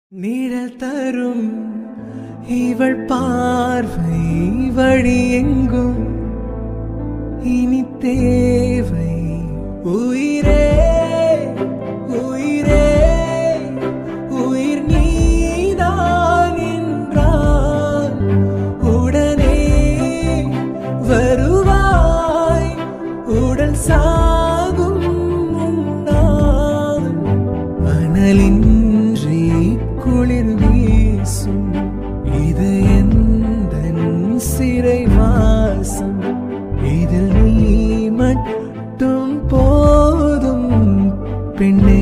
நிழல் தரும் இவள் பார்வை வழி எங்கும் இனி தேவை உயிரே உயிரே உயிர் நீதான் என்றால் உடனே வருவாய் உடல் சாகும் முன்னால் அனலின்றி குளிர் வீசும் இது எந்த சிறை வாசம் இதில் நீ மட்டும் போதும் பெண்ணே